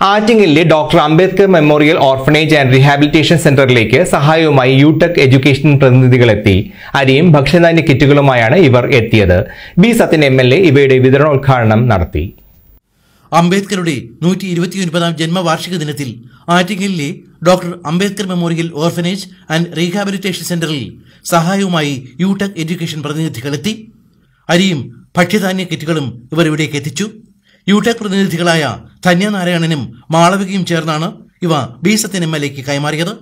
ആറ്റിങ്ങലിലെ doctor Ambedkar memorial orphanage and rehabilitation സെന്ററിലേക്ക് സഹായവുമായി യുടെക് education പ്രതിനിധികളെത്തി അരിയും ഭക്ഷ്യധാന്യ കിറ്റുകളുമായാണ് ഇവർ എത്തിയത് B Sathyan M L A ഇവയുടെ വിതരണോദ്ഘാടനം നടത്തി അംബേദ്കറുടെ നൂറ്റി ഇരുപത്തിയൊൻപതാം ജന്മവാർഷിക ദിനത്തിൽ ആറ്റിങ്ങലിലെ doctor Ambedkar memorial orphanage and rehabilitation സെന്ററിൽ സഹായവുമായി യുടെക് എഡ്യൂക്കേഷൻ പ്രതിനിധികളെത്തി അരിയും ഭക്ഷ്യധാന്യ കിറ്റുകളും ഇവർ ഇവിടേക്ക് എത്തിച്ചു യുടെക് പ്രതിനിധികളായ ധന്യനാരായണനും മാളവികയും ചേർന്നാണ് ഇവ ബി സത്യൻ എം എൽ എക്ക് കൈമാറിയത്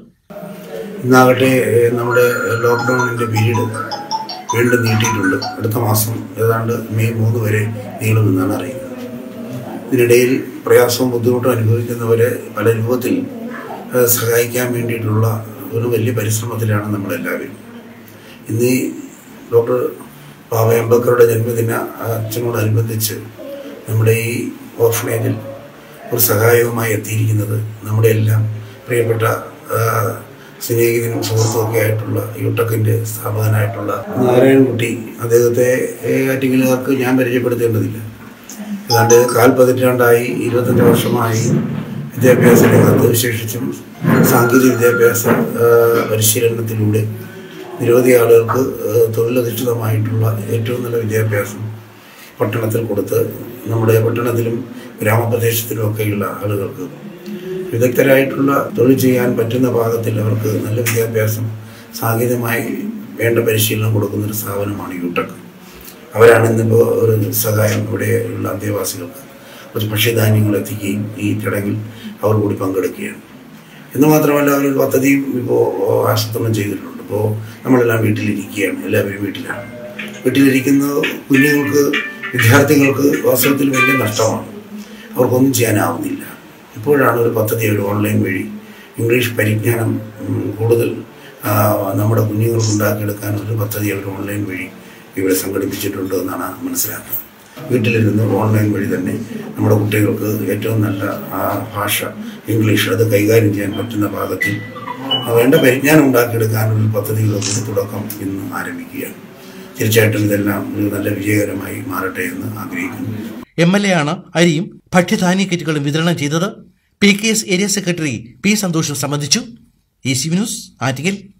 ഇന്നാകട്ടെ ഏഹ്, നമ്മുടെ ലോക്ക്ഡൗണിൻ്റെ പീരീഡ് വീണ്ടും നീട്ടിയിട്ടുണ്ട് അടുത്ത മാസം ഏതാണ്ട് മെയ് മൂന്ന് വരെ നീളുമെന്നാണ് അറിയുന്നത് ഇതിനിടയിൽ പ്രയാസവും ബുദ്ധിമുട്ടും അനുഭവിക്കുന്നവരെ പല രൂപത്തിൽ ഏഹ്, സഹായിക്കാൻ വേണ്ടിയിട്ടുള്ള ഒരു വലിയ പരിശ്രമത്തിലാണ് നമ്മളെല്ലാവരും ഇന്ന് ഈ ഡോക്ടർ ബാബ അംബേദ്കറുടെ ജന്മദിന അച്ഛനോടനുബന്ധിച്ച് നമ്മുടെ ഈ ഓർഫനേജിൽ ഒരു സഹായവുമായി എത്തിയിരിക്കുന്നത് നമ്മുടെ എല്ലാം പ്രിയപ്പെട്ട ആ, സ്നേഹിതനും സുഹൃത്തും ഒക്കെ ആയിട്ടുള്ള യുടെക്കിൻ്റെ സ്ഥാപകനായിട്ടുള്ള നാരായണൻകുട്ടി അദ്ദേഹത്തെ ആറ്റിങ്ങലുകാർക്ക് ഞാൻ പരിചയപ്പെടുത്തേണ്ടതില്ല ഏതാണ്ട് കാൽ പതിറ്റാണ്ടായി ഇരുപത്തഞ്ച് വർഷമായി വിദ്യാഭ്യാസ രംഗത്ത് വിശേഷിച്ചും സാങ്കേതിക വിദ്യാഭ്യാസ ആ, പരിശീലനത്തിലൂടെ നിരവധി ആളുകൾക്ക് ആ, തൊഴിലധിഷ്ഠിതമായിട്ടുള്ള ഏറ്റവും നല്ല വിദ്യാഭ്യാസം പട്ടണത്തിൽ കൊടുത്ത് നമ്മുടെ പട്ടണത്തിലും ഗ്രാമപ്രദേശത്തിലും ഒക്കെയുള്ള ആളുകൾക്ക് വിദഗ്ധരായിട്ടുള്ള തൊഴിൽ ചെയ്യാൻ പറ്റുന്ന ഭാഗത്തിൽ അവർക്ക് നല്ല വിദ്യാഭ്യാസം സാങ്കേതികമായി വേണ്ട പരിശീലനം കൊടുക്കുന്ന ഒരു സ്ഥാപനമാണ് യുടെക് അവരാണ് ഇന്നിപ്പോൾ ഒരു സഹായം ഇവിടെയുള്ള അന്തേവാസികൾക്ക് കുറച്ച് ഭക്ഷ്യധാന്യങ്ങൾ എത്തിക്കുകയും ഈ ചടങ്ങിൽ അവർ കൂടി പങ്കെടുക്കുകയാണ് എന്ന് മാത്രമല്ല അവർ പദ്ധതിയും ഇപ്പോൾ ആസൂത്രണം ചെയ്തിട്ടുണ്ട് ഇപ്പോൾ നമ്മളെല്ലാം വീട്ടിലിരിക്കുകയാണ് എല്ലാവരും വീട്ടിലാണ് വീട്ടിലിരിക്കുന്ന കുഞ്ഞുങ്ങൾക്ക് വിദ്യാർത്ഥികൾക്ക് വാസ്തവത്തിൽ വലിയ നഷ്ടമാണ് അവർക്കൊന്നും ചെയ്യാനാവുന്നില്ല ഇപ്പോഴാണ് ഒരു പദ്ധതി ഒരു ഓൺലൈൻ വഴി ഇംഗ്ലീഷ് പരിജ്ഞാനം ഉം, കൂടുതൽ ആ, നമ്മുടെ കുഞ്ഞുങ്ങൾക്ക് ഉണ്ടാക്കിയെടുക്കാൻ ഒരു പദ്ധതി അവർ ഓൺലൈൻ വഴി ഇവിടെ സംഘടിപ്പിച്ചിട്ടുണ്ട് എന്നാണ് മനസ്സിലാക്കുന്നത് വീട്ടിലിരുന്ന് ഓൺലൈൻ വഴി തന്നെ നമ്മുടെ കുട്ടികൾക്ക് ഏറ്റവും നല്ല ആ ഭാഷ ഇംഗ്ലീഷ് അത് കൈകാര്യം ചെയ്യാൻ പറ്റുന്ന ഭാഗത്തിൽ വേണ്ട പരിജ്ഞാനം ഉണ്ടാക്കിയെടുക്കാനുള്ള പദ്ധതികളൊക്കെ തുടക്കം ഇന്ന് ആരംഭിക്കുകയാണ് തീർച്ചയായിട്ടും ഇതെല്ലാം ഒരു നല്ല വിജയകരമായി മാറട്ടെ എന്ന് ആഗ്രഹിക്കുന്നു എം എൽ എ ആണ് അരിയും ഭക്ഷ്യധാന്യ കിറ്റുകളും വിതരണം ചെയ്തത് P K S area secretary P സന്തോഷും സംബന്ധിച്ചു ഇ സി ന്യൂസ് ആറ്റിങ്ങൽ